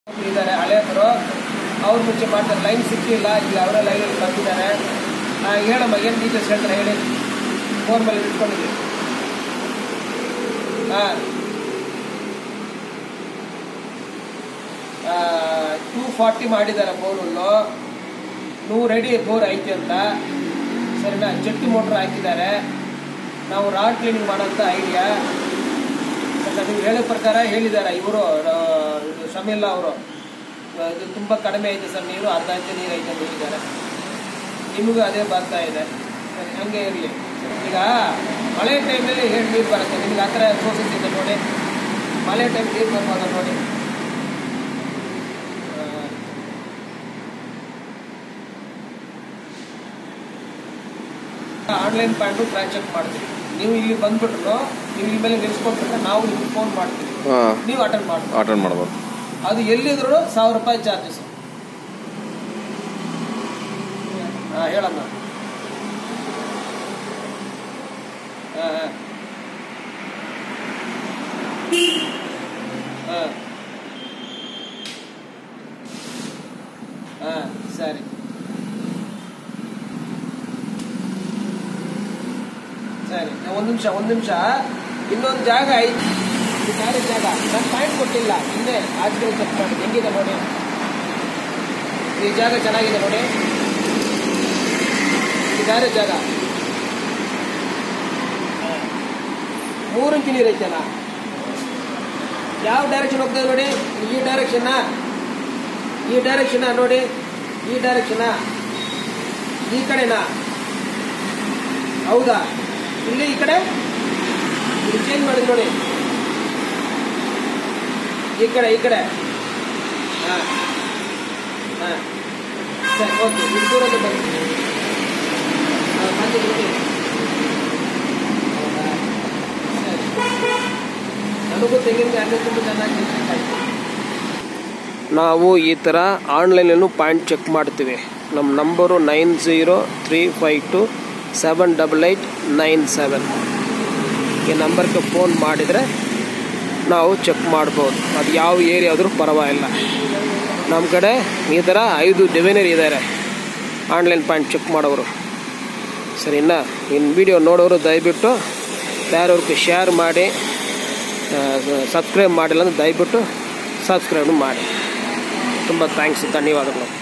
ಇದ್ದಾರೆ ಹಳೆಯವರು ಅವ್ರ ಮುಂಚೆ ಮಾಡ್ತಾರೆ ಲೈನ್ ಸಿಕ್ಕಿಲ್ಲ ಇಲ್ಲಿ ಅವರ ಲೈನಲ್ಲಿ ಬಂದಿದ್ದಾರೆ ಆ, ಹೇಳಮ್ಮ ಏನು ಡೀಟೇಲ್ಸ್ ಹೇಳ್ತಾರೆ ಹೇಳಿ ಫೋನ್ ಮೇಲೆ ಇಟ್ಕೊಂಡಿದ್ದೀವಿ ಹಾಂ ಟೂ ಫಾರ್ಟಿ ಮಾಡಿದ್ದಾರೆ ಬೋರನ್ನು ನೂರು ಅಡಿ ಬೋರ್ ಐತೆ ಅಂತ ಸರಿನಾ ಜೆಟ್ಟು ಮೋಟ್ರ್ ಹಾಕಿದ್ದಾರೆ ನಾವು ರಾಡ್ ಕ್ಲೀನಿಂಗ್ ಮಾಡೋಂಥ ಐಡಿಯಾ ನೀವು ಹೇಳೋ ಪ್ರಕಾರ ಹೇಳಿದ್ದಾರೆ ಇವರು ಶಮಿಲ್ಲ ಅವರು ಇದು ತುಂಬ ಕಡಿಮೆ ಐತೆ ಸರ್ ನೀರು ಅರ್ಧ ಇಂಚು ನೀರು ಐತೆ ಅಂತ ಹೇಳಿದ್ದಾರೆ ನಿಮಗೂ ಅದೇ ಬರ್ತಾ ಇದೆ ಸರಿ ಹಂಗೆ ಇರಲಿ ಈಗ ಮಳೆ ಟೈಮಲ್ಲಿ ಹೇಳಿ ನೀರು ಬರುತ್ತೆ ನಿಮ್ಗೆ ಆ ಥರ ಸೋರ್ಸಸ್ ಇದೆ ನೋಡಿ ಮಳೆ ಟೈಮ್ ನೀರು ಬರ್ಬೋದ ನೋಡಿ ಆನ್ಲೈನ್ ಪ್ಯಾಂಟು ಟ್ರ್ಯಾಕ್ ಚೆಕ್ ಮಾಡ್ತೀವಿ ನೀವು ಇಲ್ಲಿ ಬಂದ್ಬಿಟ್ರು ನೀವು ಇಲ್ಲಿ ಮೇಲೆ ನಿಲ್ಸ್ಕೊಂಡ್ಬಿಟ್ರೆ ನಾವು ನಿಮ್ಗೆ ಫೋನ್ ಮಾಡ್ತೀವಿ ಹಾಂ ನೀವು ಅಟೆಂಡ್ ಮಾಡ್ತೀವಿ ಅಟೆಂಡ್ ಮಾಡ್ಬೋದು ಅದು ಎಲ್ಲಿದ್ರು ಸಾವಿರ ರೂಪಾಯಿ ಚಾರ್ಜಸ್ ಹಾಂ ಹೇಳಮ್ಮ ಹಾಂ ಹಾಂ ಹಾಂ ಹಾಂ ಸರಿ ಸರಿ ಒಂದು ನಿಮಿಷ ಒಂದು ನಿಮಿಷ ಇನ್ನೊಂದು ಜಾಗ ಐತಿ ಇದು ಬೇರೆ ಜಾಗ ನಾನು ಪಾಯಿಂಟ್ ಕೊಟ್ಟಿಲ್ಲ ಹಿಂದೆ ಆಚೆ ಚೆಕ್ ಮಾಡಿ ಹೆಂಗಿದೆ ನೋಡಿ ಈ ಜಾಗ ಚೆನ್ನಾಗಿದೆ ನೋಡಿ ಇದು ಬೇರೆ ಜಾಗ ಮೂರು ಇಂಚು ನೀರು ಐತಲ್ಲ ಯಾವ ಡೈರೆಕ್ಷನ್ ಹೋಗ್ತದೆ ನೋಡಿ ಈ ಡೈರೆಕ್ಷನ್ನ ಈ ಡೈರೆಕ್ಷನ್ ನೋಡಿ ಈ ಡೈರೆಕ್ಷನ್ ಈ ಕಡೆನಾ ಹೌದಾ ಇಲ್ಲಿ ಈ ಕಡೆ ಇಲ್ಲಿ ಚೇಂಜ್ ಮಾಡಿದ್ ನೋಡಿ ಈ ಕಡೆ ಈ ಕಡೆ ಹಾಂ ಹಾಂ ಸರಿ ಓಕೆ ಇದು ದೂರದ ಬನ್ನಿ ಹಾಂ ಬಂದಿದ್ದು ನೋಡಿ ಹೌದಾ ಸರಿ ನನಗೂ ತೆಂಗಿನಕಾಯಿ ಹಣ್ಣು ತುಂಬ ಚೆನ್ನಾಗಿ ತಿನ್ಬೇಕಾಯ್ತು ನಾವು ಈ ಥರ ಆನ್ಲೈನಲ್ಲೂ ಪಾಯಿಂಟ್ ಚೆಕ್ ಮಾಡ್ತೀವಿ ನಮ್ಮ number nine zero three five two seven double eight nine seven ಈ ನಂಬರ್ಗೆ ಫೋನ್ ಮಾಡಿದರೆ ನಾವು ಚೆಕ್ ಮಾಡ್ಬೋದು ಅದು ಯಾವ ಏರಿಯಾ ಆದರೂ ಪರವಾಗಿಲ್ಲ ನಮ್ಮ ಕಡೆ ಈ ಥರ ಐದು ಡಿವೈನರ್ ಇದ್ದಾರೆ ಆನ್ಲೈನ್ ಪಾಯಿಂಟ್ ಚೆಕ್ ಮಾಡೋರು ಸರಿನಾ ಇನ್ನು ವಿಡಿಯೋ ನೋಡೋರು ದಯವಿಟ್ಟು ಬೇರೆಯವ್ರಿಗೆ ಶೇರ್ ಮಾಡಿ ಸಬ್ಸ್ಕ್ರೈಬ್ ಮಾಡಿಲ್ಲ ಅಂದ್ರೆ ದಯವಿಟ್ಟು ಸಬ್ಸ್ಕ್ರೈಬ್ ಮಾಡಿ ತುಂಬ ಥ್ಯಾಂಕ್ಸ್ ಧನ್ಯವಾದಗಳು